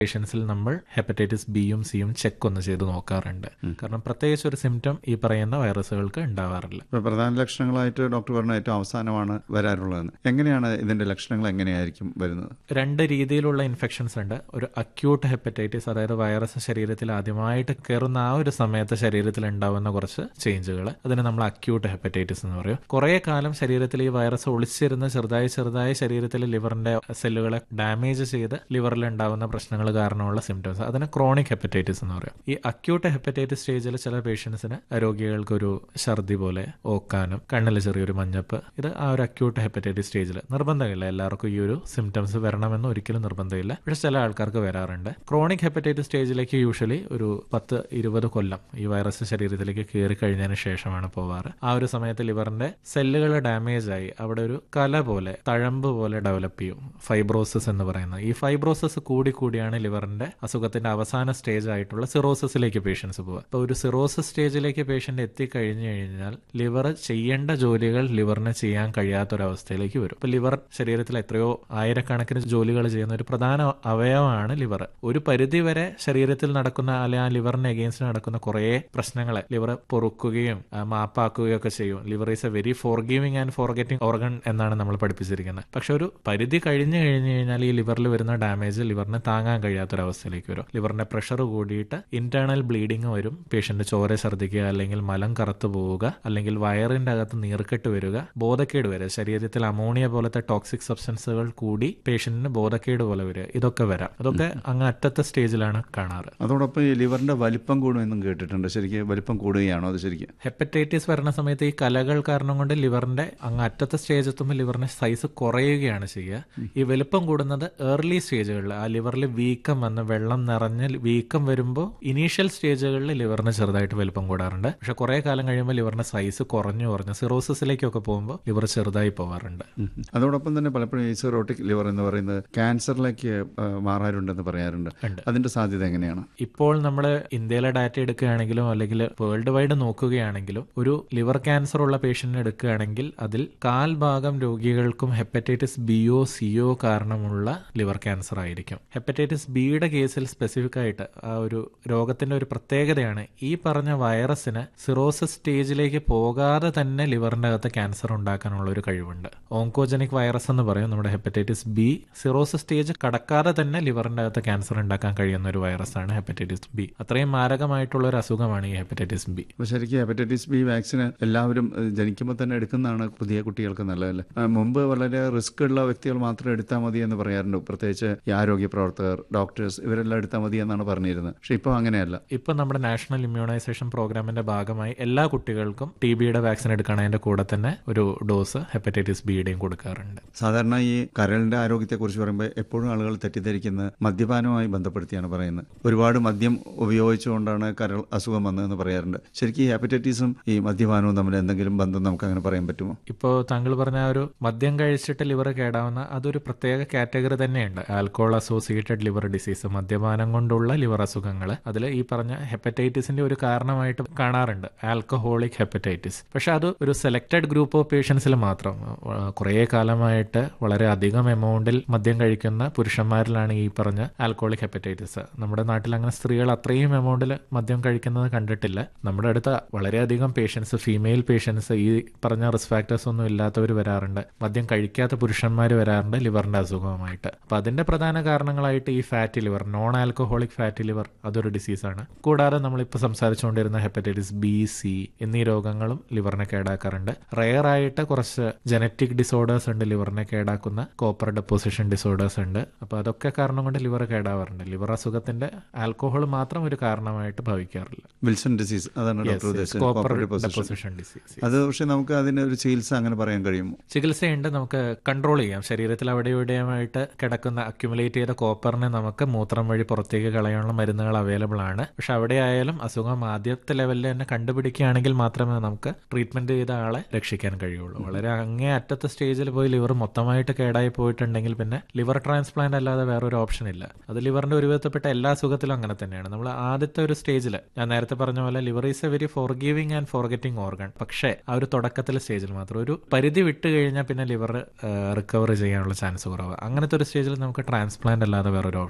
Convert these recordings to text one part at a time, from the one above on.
പേഷ്യൻസിൽ നമ്മൾ ഹെപ്പറ്റൈറ്റിസ് ബിയും സിയും ചെക്ക് ഒന്ന് ചെയ്ത് നോക്കാറുണ്ട് കാരണം പ്രത്യേകിച്ച് ഒരു സിംറ്റം ഈ പറയുന്ന വൈറസുകൾക്ക് ഉണ്ടാവാറില്ല ഇപ്പോൾ പ്രധാന ലക്ഷണങ്ങളായിട്ട് ഡോക്ടർ പറഞ്ഞ ഏറ്റവും അവസാനമാണ് വരാറുള്ളതെന്ന് എങ്ങനെയാണ് ഇതിന്റെ ലക്ഷണങ്ങൾ എങ്ങനെയായിരിക്കും വരുന്നത് രണ്ട് രീതിയിലുള്ള ഇൻഫെക്ഷൻസ് ഉണ്ട് ഒരു അക്യൂട്ട് ഹെപ്പറ്റൈറ്റിസ് അതായത് വൈറസ് ശരീരത്തിൽ ആദ്യമായിട്ട് കയറുന്ന ആ ഒരു സമയത്ത് ശരീരത്തിൽ ഉണ്ടാവുന്ന കുറച്ച് ചേഞ്ചുകൾ അതിന് നമ്മൾ അക്യൂട്ട് ഹെപ്പറ്റൈറ്റിസ് എന്ന് പറയും കുറേ കാലം ശരീരത്തിൽ ഈ വൈറസ് ഒളിച്ചിരുന്ന് ചെറുതായി ചെറുതായി ശരീരത്തിലെ ലിവറിന്റെ സെല്ലുകളെ ഡാമേജ് ചെയ്ത് ലിവറിൽ ഉണ്ടാവുന്ന പ്രശ്നങ്ങൾ കാരണമുള്ള സിംറ്റംസ് അതിന് ക്രോണിക് ഹെപ്പറ്റൈറ്റിസ് എന്ന് പറയും ഈ അക്യൂട്ട് ഹെപ്പറ്റൈറ്റിസ് സ്റ്റേജിൽ ചില പേഷ്യൻസിന് രോഗികൾക്ക് ഒരു ഛർദി പോലെ ഓക്കാനും കണ്ണിൽ ചെറിയൊരു മഞ്ഞപ്പ് ഇത് ആ ഒരു അക്യൂട്ട് ഹെപ്പറ്റൈറ്റിസ് സ്റ്റേജിൽ നിർബന്ധമില്ല എല്ലാവർക്കും ഈ ഒരു സിംറ്റംസ് വരണമെന്ന് ഒരിക്കലും നിർബന്ധമില്ല പക്ഷെ ചില ആൾക്കാർക്ക് വരാറുണ്ട് ക്രോണിക് ഹെപ്പറ്റൈറ്റിസ് സ്റ്റേജിലേക്ക് യൂഷ്വലി ഒരു പത്ത് ഇരുപത് കൊല്ലം ഈ വൈറസ് ശരീരത്തിലേക്ക് കയറി കഴിഞ്ഞതിന് ശേഷമാണ് പോവാറ് ആ ഒരു സമയത്ത് ലിവറിന്റെ സെല്ലുകൾ ഡാമേജ് ആയി അവിടെ ഒരു കല പോലെ തഴമ്പ് പോലെ ഡെവലപ്പ് ചെയ്യും ഫൈബ്രോസിസ് എന്ന് പറയുന്നത് ഈ ഫൈബ്രോസിസ് കൂടി കൂടിയാണ് ലിവറിന്റെ അസുഖത്തിന്റെ അവസാന സ്റ്റേജ് ആയിട്ടുള്ള സിറോസിസിലേക്ക് പേഷ്യൻസ് പോവുക അപ്പോൾ ഒരു സിറോസിസ് സ്റ്റേജിലേക്ക് പേഷ്യന്റ് എത്തിക്കഴിഞ്ഞു കഴിഞ്ഞാൽ ലിവർ ചെയ്യേണ്ട ജോലികൾ ലിവറിന് ചെയ്യാൻ കഴിയാത്തൊരവസ്ഥയിലേക്ക് വരും ഇപ്പൊ ലിവർ ശരീരത്തിൽ എത്രയോ ആയിരക്കണക്കിന് ജോലികൾ ചെയ്യുന്ന ഒരു പ്രധാന അവയവമാണ് ലിവർ ഒരു പരിധി വരെ ശരീരത്തിൽ നടക്കുന്ന അല്ലെ ആ ലിവറിന് എഗെയിൻസ്റ്റ് നടക്കുന്ന കുറേ പ്രശ്നങ്ങളെ ലിവർ പൊറുക്കുകയും ആ, മാപ്പാക്കുകയും ഒക്കെ ചെയ്യും liver is a very forgiving and forgetting organ എന്നാണ് നമ്മൾ പഠിപ്പിച്ചിരിക്കുന്നത് പക്ഷെ ഒരു പരിധി കഴിഞ്ഞു കഴിഞ്ഞു കഴിഞ്ഞാൽ ഈ ലിവറിൽ വരുന്ന ഡാമേജ് ലിവറിന് താങ്ങാൻ കഴിയാത്തൊരവസ്ഥയിലേക്ക് വരും ലിവറിന്റെ പ്രഷർ കൂടിയിട്ട് ഇന്റേണൽ ബ്ലീഡിങ് വരും പേഷ്യന്റ് ചോര ഛർദ്ദിക്കുക അല്ലെങ്കിൽ മലം കറുത്തു പോവുക അല്ലെങ്കിൽ വയറിന്റെ അകത്ത് നീർക്കെട്ട് വരിക ബോധക്കേട് വരിക ശരീരത്തിൽ അമോണിയ പോലത്തെ ടോക്സിക് സബ്സ്റ്റൻസുകൾ കൂടി പേഷ്യന്റിന് ബോധക്കേട് പോലെ വരിക ഇതൊക്കെ വരാം അതൊക്കെ അങ്ങ് അറ്റത്തെ സ്റ്റേജിലാണ് കാണാറ് അതോടൊപ്പം ഈ ലിവറിന്റെ വലിപ്പം കൂടുമെന്നും കേട്ടിട്ടുണ്ട് ശരിക്കും വലിപ്പം കൂടുകയാണോ അത് ശരിക്കും ഹെപ്പറ്റൈറ്റിസ് വരുന്ന സമയത്ത് ഈ കലകൾ കാരണം കൊണ്ട് ലിവറിന്റെ അങ്ങ് അറ്റത്തെ സ്റ്റേജ് എത്തുമ്പോൾ ലിവറിന്റെ സൈസ് കുറയുകയാണ് ചെയ്യുക ഈ വലുപ്പം കൂടുന്നത് ഏർലി സ്റ്റേജുകളിൽ ആ ലിവറിൽ വീക്കം വന്ന് വെള്ളം നിറഞ്ഞ് വീക്കം വരുമ്പോൾ ഇനീഷ്യൽ സ്റ്റേജുകളിൽ ലിവറിന് ചെറുതായിട്ട് വലുപ്പം കൂടാറുണ്ട് പക്ഷെ കുറെ കാലം കഴിയുമ്പോൾ ലിവറിന്റെ സൈസ് കുറഞ്ഞു കുറഞ്ഞ് സിറോസിസിലേക്കൊക്കെ പോകുമ്പോൾ ലിവർ ചെറുതായി പോകാറുണ്ട് ഉം. അതോടൊപ്പം തന്നെ പലപ്പോഴും ഈ സിറോട്ടിക് ലിവർ എന്ന് പറയുന്നത് ക്യാൻസറിലേക്ക് ആ, മാറാറുണ്ടെന്ന് പറയാറുണ്ട് ഉണ്ട്. അതിന്റെ സാധ്യത എങ്ങനെയാണ് ഇപ്പോൾ നമ്മൾ ഇന്ത്യയിലെ ഡാറ്റ എടുക്കുകയാണെങ്കിലും അല്ലെങ്കിൽ വേൾഡ് വൈഡ് നോക്കുകയാണെങ്കിലും ഒരു ലിവർ ക്യാൻസർ ഉള്ള പേഷ്യന്റിനെ എടുക്കുകയാണെങ്കിൽ അതിൽ കാൽ ഭാഗം രോഗികൾക്കും ഹെപ്പറ്റൈറ്റിസ് ബിയോ സിയോ കാരണമുള്ള ലിവർ ക്യാൻസർ ആയിരിക്കും ഹെപ്പറ്റൈറ്റിസ് ബിയുടെ കേസിൽ സ്പെസിഫിക് ആയിട്ട് ആ ഒരു രോഗത്തിന്റെ ഒരു പ്രത്യേകതയാണ് ഈ പറഞ്ഞ വൈറസിന് സിറോസിസ് സ്റ്റേജിലേക്ക് പോകാതെ തന്നെ ലിവറിന്റെ അകത്ത് ക്യാൻസർ ഉണ്ടാക്കാനുള്ള ഒരു കഴിവുണ്ട് ഓങ്കോജനിക് വൈറസ് എന്ന് പറയും നമ്മുടെ ഹെപ്പറ്റൈറ്റിസ് ബി സിറോസിസ് സ്റ്റേജ് കടക്കാതെ തന്നെ ലിവറിന്റെ അകത്ത് ക്യാൻസർ ഉണ്ടാക്കാൻ കഴിയുന്ന ഒരു വൈറസാണ് ഹെപ്പറ്റൈറ്റിസ് ബി അത്രയും മാരകമായിട്ടുള്ള ഒരു അസുഖമാണ് ഈ ഹെപ്പറ്റൈറ്റിസ് ബി അപ്പോൾ ശരിക്കും ഹെപ്പറ്റൈറ്റിസ് ബി വാക്സിന് എല്ലാവരും ഏഹ്, ജനിക്കുമ്പോൾ തന്നെ എടുക്കുന്നതാണ് പുതിയ കുട്ടികൾക്ക് നല്ലതല്ലേ ആ, മുമ്പ് വളരെ റിസ്ക് ഉള്ള വ്യക്തികൾ മാത്രം എടുത്താൽ മതി എന്ന് പറയാറുണ്ട് പ്രത്യേകിച്ച് ഈ ആരോഗ്യ പ്രവർത്തകർ ഡോക്ടേഴ്സ് ഇവരെല്ലാം എടുത്താൽ മതി എന്നാണ് പറഞ്ഞിരുന്നത് പക്ഷെ ഇപ്പോൾ അങ്ങനെയല്ല ഇപ്പൊ നമ്മുടെ നാഷണൽ ഇമ്മ്യൂണൈസേഷൻ പ്രോഗ്രാമിന്റെ ഭാഗമായി എല്ലാ കുട്ടികൾക്കും ടി ബിയുടെ വാക്സിൻ എടുക്കണതിന്റെ കൂടെ തന്നെ ഒരു ഡോസ് ഹെപ്പറ്റൈറ്റിസ് ബിയുടെയും കൊടുക്കാറുണ്ട് സാധാരണ ഈ കരളിന്റെ ആരോഗ്യത്തെക്കുറിച്ച് പറയുമ്പോൾ എപ്പോഴും ആളുകൾ തെറ്റിദ്ധരിക്കുന്നത് മദ്യപാനവുമായി ബന്ധപ്പെടുത്തിയാണ് പറയുന്നത് ഒരുപാട് മദ്യം ഉപയോഗിച്ചുകൊണ്ടാണ് കരൾ അസുഖം വന്നതെന്ന് പറയാറുണ്ട് ശരിക്കും ഈ ഹെപ്പറ്റൈറ്റിസും ഈ മദ്യപാനവും തമ്മിൽ എന്തെങ്കിലും ബന്ധം നമുക്ക് അങ്ങനെ പറയാൻ പറ്റുമോ ഇപ്പോൾ താങ്കൾ പറഞ്ഞ ആ ഒരു മദ്യം കഴിച്ചിട്ട് ലിവർ കേടാവുന്ന അതൊരു പ്രത്യേക കാറ്റഗറി തന്നെയുണ്ട് ആൽക്കോൾ അസോസിയേറ്റഡ് ലിവർ ഡിസീസ് മദ്യപാനം കൊണ്ടുള്ള ലിവർ അസുഖങ്ങൾ അതിൽ ഈ പറഞ്ഞ ഹെപ്പറ്റൈറ്റിസിന്റെ ഒരു കാരണമായിട്ട് കാണാറുണ്ട് ആൽക്കഹോളിക് ഹെപ്പറ്റൈറ്റിസ് പക്ഷെ അത് ഒരു സെലക്ടഡ് ഗ്രൂപ്പ് ഓഫ് പേഷ്യൻസിൽ മാത്രം ആ, കുറേ കാലമായിട്ട് വളരെ അധികം എമൗണ്ടിൽ മദ്യം കഴിക്കുന്ന പുരുഷന്മാരിലാണ് ഈ പറഞ്ഞ ആൽക്കോളിക് ഹെപ്പറ്റൈറ്റിസ് നമ്മുടെ നാട്ടിൽ അങ്ങനെ സ്ത്രീകൾ അത്രയും എമൗണ്ടിൽ മദ്യം കഴിക്കുന്നത് കണ്ടിട്ടില്ല നമ്മുടെ അടുത്ത് വളരെയധികം പേഷ്യൻസ് ഫീമെയിൽ പേഷ്യൻസ് ഈ പറഞ്ഞ റിസ്ക് ഫാക്ടേഴ്സ് ഒന്നും ഇല്ലാത്തവർ വരാറുണ്ട് മദ്യം കഴിക്കാത്ത പുരുഷന്മാർ വരാറുണ്ട് ലിവറിന്റെ അസുഖവുമായിട്ട് അപ്പൊ അതിന്റെ പ്രധാന കാരണങ്ങളായിട്ട് ഈ fatty liver non alcoholic fatty liver അതൊരു ഡിസീസാണ് കൂടാതെ നമ്മളിപ്പോൾ സംസാരിച്ചുകൊണ്ടിരുന്ന ഹെപ്പറ്റൈറ്റിസ് ബി സി എന്നീ രോഗങ്ങളും ലിവറിനെ കേടാക്കാറുണ്ട് റെയർ ആയിട്ട് കുറച്ച് ജനറ്റിക് ഡിസോർഡേഴ്സ് ഉണ്ട് ലിവറിനെ കേടാക്കുന്ന കോപ്പർ ഡെപ്പോസിഷൻ ഡിസോർഡേഴ്സ് ഉണ്ട് അപ്പൊ അതൊക്കെ കാരണം കൊണ്ട് ലിവർ കേടാവാറുണ്ട് ലിവർ അസുഖത്തിന്റെ ആൽക്കഹോൾ മാത്രം ഒരു കാരണമായിട്ട് ഭാവിക്കാറില്ല വിൽസൺ ഡിസീസ് അതാണ് ഡോക്ടർ ഉദ്ദേശിച്ചത് copper Copper deposition. Deposition disease അത് പക്ഷെ നമുക്ക് അതിന് ഒരു ചികിത്സ അങ്ങനെ പറയാൻ കഴിയുമോ ചികിത്സയുണ്ട് നമുക്ക് കൺട്രോൾ ചെയ്യാം ശരീരത്തിൽ അവിടെ ഇവിടെയുമായിട്ട് കിടക്കുന്ന അക്യുമുലേറ്റ് ചെയ്ത കോപ്പറിനെ നമുക്ക് മൂത്രം വഴി പുറത്തേക്ക് കളയാനുള്ള മരുന്നുകൾ അവൈലബിൾ ആണ് പക്ഷെ അവിടെ ആയാലും അസുഖം ആദ്യത്തെ ലെവലിൽ തന്നെ കണ്ടുപിടിക്കുകയാണെങ്കിൽ മാത്രമേ നമുക്ക് ട്രീറ്റ്മെന്റ് ചെയ്ത ആളെ രക്ഷിക്കാൻ കഴിയുള്ളൂ വളരെ അങ്ങേ അറ്റത്തെ സ്റ്റേജിൽ പോയി ലിവർ മൊത്തമായിട്ട് കേടായി പോയിട്ടുണ്ടെങ്കിൽ പിന്നെ ലിവർ ട്രാൻസ്പ്ലാന്റ് അല്ലാതെ വേറൊരു ഓപ്ഷൻ ഇല്ല അത് ലിവറിന്റെ ഒരു വിധത്തിൽപ്പെട്ട എല്ലാ അസുഖത്തിലും അങ്ങനെ തന്നെയാണ് നമ്മൾ ആദ്യത്തെ ഒരു സ്റ്റേജിൽ ഞാൻ നേരത്തെ പറഞ്ഞ പോലെ liver is a very forgiving and forgetting organ പക്ഷേ ആ ഒരു തുടക്കത്തിലെ സ്റ്റേജിൽ മാത്രം ഒരു പരിധി വിട്ട് കഴിഞ്ഞാൽ പിന്നെ ലിവർ റിക്കവർ ചെയ്യാനുള്ള ചാൻസ് കുറവ് അങ്ങനത്തെ ഒരു സ്റ്റേജിൽ നമുക്ക് ട്രാൻസ്പ്ലാന്റ് അല്ലാതെ വേറൊരു ഓപ്ഷൻ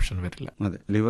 ഓപ്ഷൻ വരില്ല അതെ ലിവർ